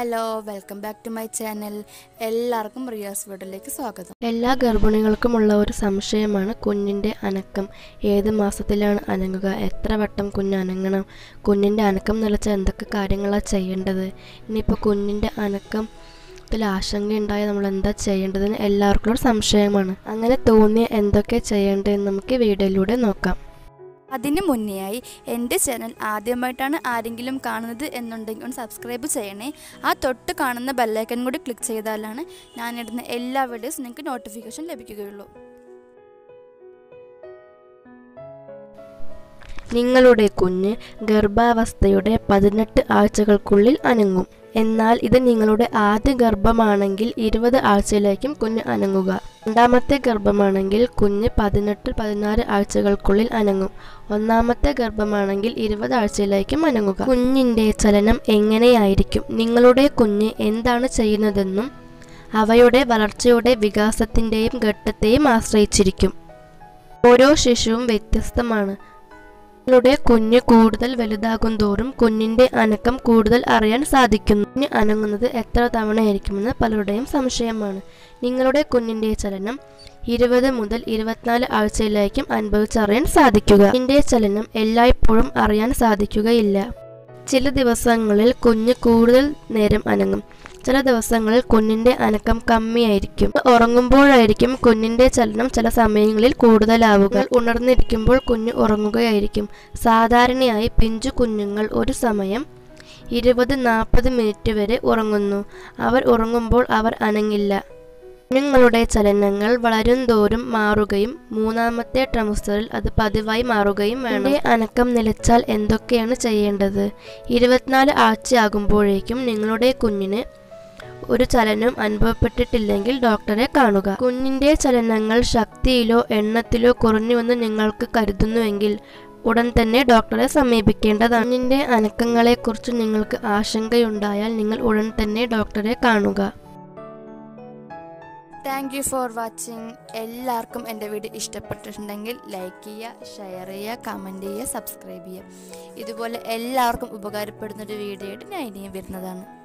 hello welcome back to my channel എല്ലാവർക്കും റിയാസ് വീഡിയോയിലേക്ക് സ്വാഗതം എല്ലാ ഗർഭിണികൾക്കുമുള്ള ഒരു സംശയമാണ് കുഞ്ഞിൻ്റെ അനക്കം ഏത് മാസത്തിലാണ് അനങ്ങുക എത്ര വട്ടം കുഞ്ഞ് അനങ്ങണം കുഞ്ഞിൻ്റെ അനക്കം നിലച്ച എന്തൊക്കെ കാര്യങ്ങളാണ് ചെയ്യേണ്ടത് ഇനിയിപ്പോൾ കുഞ്ഞിൻ്റെ അനക്കം ത്തിൽ ആശങ്കയുണ്ടായാൽ നമ്മൾ എന്താ ചെയ്യേണ്ടതെന്ന് എല്ലാവർക്കും ഒരു സംശയമാണ് അങ്ങനെ തോന്നിയ എന്തൊക്കെ ചെയ്യേണ്ടതെന്ന് നമുക്ക് ഈ വീഡിയോയിലൂടെ നോക്കാം അതിന് മുന്നേയായി എൻ്റെ ചാനൽ ആദ്യമായിട്ടാണ് ആരെങ്കിലും കാണുന്നത് എന്നുണ്ടെങ്കിൽ ഒന്ന് സബ്സ്ക്രൈബ് ചെയ്യണേ ആ തൊട്ട് കാണുന്ന ബെല്ലൈക്കൻ കൂടി ക്ലിക്ക് ചെയ്താലാണ് ഞാനിടുന്ന എല്ലാ വീഡിയോസ് നിങ്ങൾക്ക് നോട്ടിഫിക്കേഷൻ ലഭിക്കുകയുള്ളൂ നിങ്ങളുടെ കുഞ്ഞ് ഗർഭാവസ്ഥയുടെ പതിനെട്ട് ആഴ്ചകൾക്കുള്ളിൽ അനങ്ങും എന്നാൽ ഇത് നിങ്ങളുടെ ആദ്യ ഗർഭമാണെങ്കിൽ ഇരുപത് ആഴ്ചയിലേക്കും കുഞ്ഞ് അനങ്ങുക രണ്ടാമത്തെ ഗർഭമാണെങ്കിൽ കുഞ്ഞ് പതിനെട്ട് പതിനാറ് ആഴ്ചകൾക്കുള്ളിൽ അനങ്ങും ഒന്നാമത്തെ ഗർഭമാണെങ്കിൽ ഇരുപത് ആഴ്ചയിലേക്കും അനങ്ങുക കുഞ്ഞിൻ്റെ ചലനം എങ്ങനെയായിരിക്കും നിങ്ങളുടെ കുഞ്ഞ് എന്താണ് ചെയ്യുന്നതെന്നും അവയുടെ വളർച്ചയുടെ വികാസത്തിൻ്റെയും ഘട്ടത്തെയും ആശ്രയിച്ചിരിക്കും ഓരോ ശിശുവും വ്യത്യസ്തമാണ് നിങ്ങളുടെ കുഞ്ഞ് കൂടുതൽ വലുതാകും തോറും കുഞ്ഞിന്റെ അനക്കം കൂടുതൽ അറിയാൻ സാധിക്കുന്നു കുഞ്ഞ് അനങ്ങുന്നത് എത്ര തവണയായിരിക്കുമെന്ന് പലരുടെയും സംശയമാണ് നിങ്ങളുടെ കുഞ്ഞിന്റെ ചലനം ഇരുപത് മുതൽ ഇരുപത്തിനാല് ആഴ്ചയിലേക്കും അനുഭവിച്ചറിയാൻ സാധിക്കുക കുഞ്ഞിന്റെ ചലനം എല്ലായ്പ്പോഴും അറിയാൻ സാധിക്കുകയില്ല ചില ദിവസങ്ങളിൽ കുഞ്ഞ് കൂടുതൽ നേരം അനങ്ങും ചില ദിവസങ്ങളിൽ കുഞ്ഞിന്റെ അനക്കം കമ്മിയായിരിക്കും ഉറങ്ങുമ്പോഴായിരിക്കും കുഞ്ഞിന്റെ ചലനം ചില സമയങ്ങളിൽ കൂടുതലാവുക ഉണർന്നിരിക്കുമ്പോൾ കുഞ്ഞ് ഉറങ്ങുകയായിരിക്കും സാധാരണയായി പിഞ്ചു കുഞ്ഞുങ്ങൾ ഒരു സമയം ഇരുപത് നാൽപ്പത് മിനിറ്റ് വരെ ഉറങ്ങുന്നു അവർ ഉറങ്ങുമ്പോൾ അവർ അനങ്ങില്ല കുഞ്ഞുങ്ങളുടെ ചലനങ്ങൾ വളരും തോറും മാറുകയും മൂന്നാമത്തെ ട്രമസ്റ്ററിൽ അത് പതിവായി മാറുകയും വേണം ഈ അനക്കം നിലച്ചാൽ എന്തൊക്കെയാണ് ചെയ്യേണ്ടത് ഇരുപത്തിനാല് ആഴ്ചയാകുമ്പോഴേക്കും നിങ്ങളുടെ കുഞ്ഞിന് ഒരു ചലനവും അനുഭവപ്പെട്ടിട്ടില്ലെങ്കിൽ ഡോക്ടറെ കാണുക കുഞ്ഞിന്റെ ചലനങ്ങൾ ശക്തിയിലോ എണ്ണത്തിലോ കുറഞ്ഞുവെന്ന് നിങ്ങൾക്ക് കരുതുന്നുവെങ്കിൽ ഉടൻ തന്നെ ഡോക്ടറെ സമീപിക്കേണ്ടതാണ് കുഞ്ഞിന്റെ അനക്കങ്ങളെക്കുറിച്ച് നിങ്ങൾക്ക് ആശങ്കയുണ്ടായാൽ നിങ്ങൾ ഉടൻ തന്നെ ഡോക്ടറെ കാണുക താങ്ക് യു ഫോർ വാച്ചിങ് എല്ലാവർക്കും എൻ്റെ വീഡിയോ ഇഷ്ടപ്പെട്ടിട്ടുണ്ടെങ്കിൽ ലൈക്ക് ചെയ്യുക ഷെയർ ചെയ്യുക കമൻറ്റ് ചെയ്യുക സബ്സ്ക്രൈബ് ചെയ്യുക ഇതുപോലെ എല്ലാവർക്കും ഉപകാരപ്പെടുന്നൊരു വീഡിയോ ആയിട്ട് ഞാൻ ഇനിയും വരുന്നതാണ്